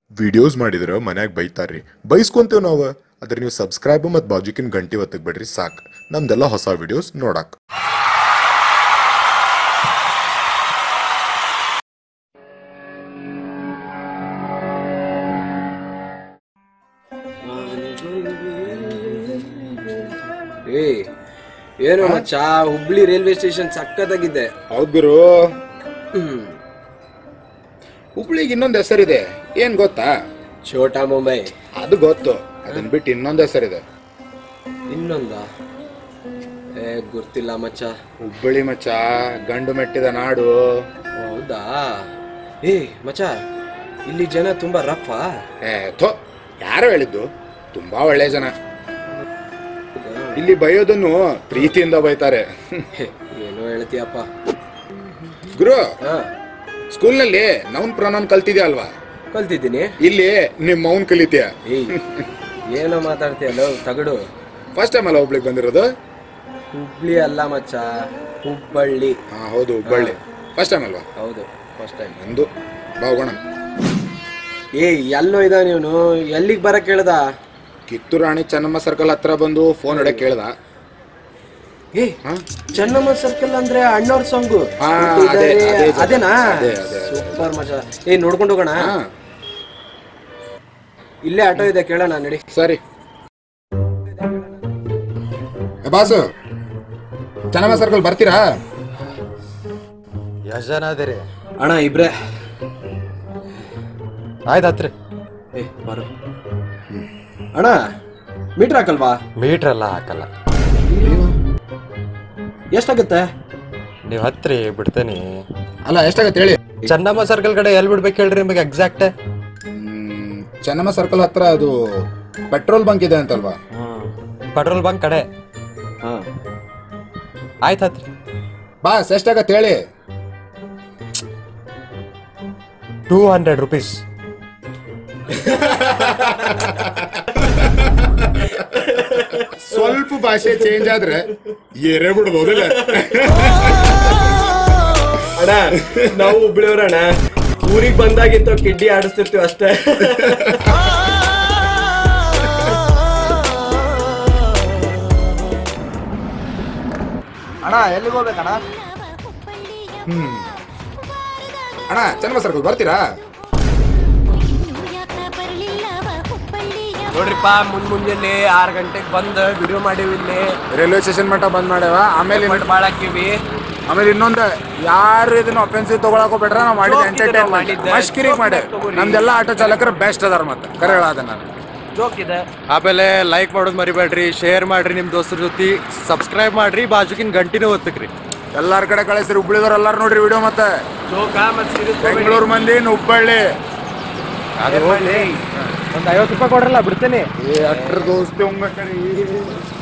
Videos ಮಾಡಿದ್ರೆ ಮನ್ಯಾಗ ಬೈತಾರ್ರಿ ಬೈಸ್ಕೊಂತೇವ್ ನಾವು ಅದ್ರ ನೀವು ಸಬ್ಸ್ಕ್ರೈಬ್ ಮತ್ತು ಬಾಜುಕಿನ ಗಂಟೆ ಒತ್ತಕ್ ಬಿಡ್ರಿ ಸಾಕು ನಮ್ದೆಲ್ಲ ಹೊಸ ವಿಡಿಯೋಸ್ ನೋಡಕ್ ಏ ಏನು ಮಚ್ಚ ಹುಬ್ಳಿ ರೈಲ್ವೆ ಸ್ಟೇಷನ್ ಸಕ್ಕತ್ತಾಗಿದೆ ಹೌದ್ ಗುರು ಹುಬ್ಳಿಗೆ ಇನ್ನೊಂದು ಹೆಸರಿದೆ ಏನ್ ಗೊತ್ತಾ ಛೋಟಾ ಮುಂಬೈ ಅದು ಗೊತ್ತು ಅದನ್ ಬಿಟ್ಟು ಇನ್ನೊಂದು ಹೆಸರಿದೆ ಇನ್ನೊಂದ ಏ ಗೊತ್ತಿಲ್ಲ ಮಚ್ಚ ಹುಬ್ಬಳ್ಳಿ ಮಚ್ಚ ಗಂಡು ಮೆಟ್ಟಿದ ನಾಡು ಹೌದಾ ಏ ಮಚ್ಚ ಇಲ್ಲಿ ಜನ ತುಂಬಾ ರಫಾ ಏ ಥೋ ಯಾರು ಹೇಳಿದ್ದು ತುಂಬಾ ಒಳ್ಳೆ ಜನ ಇಲ್ಲಿ ಬೈಯೋದನ್ನು ಪ್ರೀತಿಯಿಂದ ಬೈತಾರೆ ಏನೋ ಹೇಳ್ತೀಯಪ್ಪ ಗುರು ಹಾ ಸ್ಕೂಲ್ನಲ್ಲಿ ನೌನ್ ಪ್ರೊನೌನ್ ಕಲ್ತಿದ್ಯಾ ಅಲ್ವಾ ಕಲ್ತಿದ್ದೀನಿ ಇಲ್ಲಿ ನಿಮ್ ಮೌನ್ ಕಲಿತೀಯ ಏಯ್ ಏನೋ ಮಾತಾಡ್ತೀಯಲ್ಲ ತಗಡು ಫಸ್ಟ್ ಟೈಮ್ ಅಲ್ಲ ಹುಬ್ಳಿಗೆ ಬಂದಿರೋದು ಹುಬ್ಳಿ ಅಲ್ಲ ಮಚ್ಚ ಹುಬ್ಬಳ್ಳಿ ಹಾ ಹೌದು ಹುಬ್ಬಳ್ಳಿ ಫಸ್ಟ್ ಟೈಮ್ ಅಲ್ವಾ ಹೌದು ಫಸ್ಟ್ ಟೈಮ್ ನಂದು ಬಾ ಹೋಗೋಣ ಏಯ್ ಎಲ್ಲೋ ಇದ ನೀನು ಎಲ್ಲಿಗೆ ಬರಕ್ ಹೇಳ್ದ ಕಿತ್ತೂರು ರಾಣಿ ಚೆನ್ನಮ್ಮ ಸರ್ಕಲ್ ಹತ್ರ ಬಂದು ಫೋನ್ ಹೊಡೆ ಕೇಳ್ದ ಏ ಚೆನ್ನಮ್ಮ ಸರ್ಕಲ್ ಅಂದ್ರೆ ಅಣ್ಣವ್ರ ಸಾಂಗು ಹಾ, ಅದೇ, ಅದೇ ಜಾಗ. ಅದೇನಾ ಅದೇ, ಅದೇ, ಅದೇ. ಸೂಪರ್ ಮಜಾ ಏ ನೋಡ್ಕೊಂಡು ಹೋಗೋಣ ಹಾ ಇಲ್ಲೇ ಆಟೋ ಇದೆ ಕೇಳೋಣ ನಡಿ ಸರಿ ಏ ಬಾಸು ಚೆನ್ನಮ್ಮ ಸರ್ಕಲ್ ಬರ್ತೀರಾ ಎಷ್ಟು ಜನ ಅದಿರಿ ಅಣ್ಣ ಇಬ್ರೆ ಆಯ್ತು ಹತ್ರಿ ಏ ಬರು ಅಣ್ಣ ಮೀಟರ್ ಹಾಕಲ್ವಾ ಮೀಟ್ರ್ ಎಲ್ಲ ಹಾಕಲ್ಲ ಎಷ್ಟಾಗುತ್ತೆ ನೀವು ಹತ್ರಿ ಬಿಡ್ತೇನಿ ಅಲ್ಲ ಎಷ್ಟಾಗತ್ತೆ ಹೇಳಿ ಚೆನ್ನಮ್ಮ ಸರ್ಕಲ್ ಕಡೆ ಎಲ್ಲಿ ಬಿಡ್ಬೇಕು ಹೇಳ್ರಿ ನಿಮಗೆ ಎಕ್ಸಾಕ್ಟ್ ಹ್ಮ್, ಚೆನ್ನಮ್ಮ ಸರ್ಕಲ್ ಹತ್ರ ಅದು ಪೆಟ್ರೋಲ್ ಬಂಕ್ ಇದೆ ಅಂತಲ್ವಾ ಪೆಟ್ರೋಲ್ ಬಂಕ್ ಕಡೆ ಹಾ ಆಯ್ತು ಹತ್ರಿ ಬಾಸ್ ಎಷ್ಟಾಗತ್ತೆ ಹೇಳಿ ಟೂ ಹಂಡ್ರೆಡ್ ರುಪೀಸ್ ಸ್ವಲ್ಪ ಭಾಷೆ ಚೇಂಜ್ ಆದ್ರೆ ಏರೇ ಬಿಡ್ಬೋದಿಲ್ಲ ಅಣ್ಣ ನಾವು ಹುಬ್ಳಿಯವ್ರಣ್ಣ ಊರಿಗೆ ಬಂದಾಗಿಂತ ಕಿಡ್ಡಿ ಆಡಿಸ್ತಿರ್ತೀವಿ ಅಷ್ಟೇ ಅಣ್ಣ ಚೆನ್ನಮ್ಮ ಸರ್ಕಲ್ ಬರ್ತೀರಾ ನೋಡ್ರಿಪ್ಪ ಮುನ್ ಮುಂಜಾನೆ ಆರು ಗಂಟೆಗೆ ಬಂದು ವಿಡಿಯೋ ಮಾಡೀವಿ ಇಲ್ಲಿ ರೈಲ್ವೆ ಸ್ಟೇಷನ್ ಮಟ್ಟ ಬಂದ್ ಮಾಡ್ಯಾವ ಆಮೇಲೆ ಇನ್ನು- ಮಟ್ ಮಾಡಾಕಿವಿ ಆಮೇಲೆ ಇನ್ನೊಂದು ಯಾರು ಇದನ್ನ ಒಫೆನ್ಸಿವ್ ತಗೊಳಕ್ ಹೋಗ್ಬೇಡ್ರ ನಾವು ಮಾಡಿದ Joke ಇದೆ ನಾವು ಎಂಟರ್ಟೈನ್ಮೆಂಟ್ ಮಾಡಿದ್ದೆ. ಮಷ್ಕಿರಿ Joke ಮಾಡಿ ತಗೋರಿ. ನಮ್ದೆಲ್ಲ ಆಟೋ ಚಾಲಕರು ಬೆಸ್ಟ್ ಅದಾರ ಮತ್ತೆ ಕರೆ ಹೇಳದ ನಾನು ಜೋಕ್ ಇದೆ ಆಮೇಲೆ ಲೈಕ್ ಮಾಡೋದು ಮರಿಬೇಡ್ರಿ ಶೇರ್ ಮಾಡ್ರಿ ನಿಮ್ಮ ದೋಸ್ತರ ಜೊತೆ ಸಬ್ಸ್ಕ್ರೈಬ್ ಮಾಡ್ರಿ ಬಾಜುಕಿನ ಗಂಟಿನೂ ಒತ್ತಕ್ರಿ ಎಲ್ಲಾರ ಕಡೆ ಕಳಿಸ್ರಿ ಹುಬ್ಳಿದವ್ರು ಎಲ್ಲಾರು ನೋಡ್ರಿ ವಿಡಿಯೋ ಮತ್ತೆ ಜೋಕ ಮತ್ತೆ ಸೀರಿಯಸ್ ಬೆಂಗಳೂರು ಮಂದಿ ಇನ್ನು ಹುಬ್ಬಳ್ಳಿ ಅದು ಹೋಗ್ಲಿ ಒಂದು ಐವತ್ತು ರೂಪಾಯಿ ಕೊಡ್ರಲ್ಲ ಬಿಡ್ತೇನೆ ಅಟ್ರ ದೋಸ್ತಿ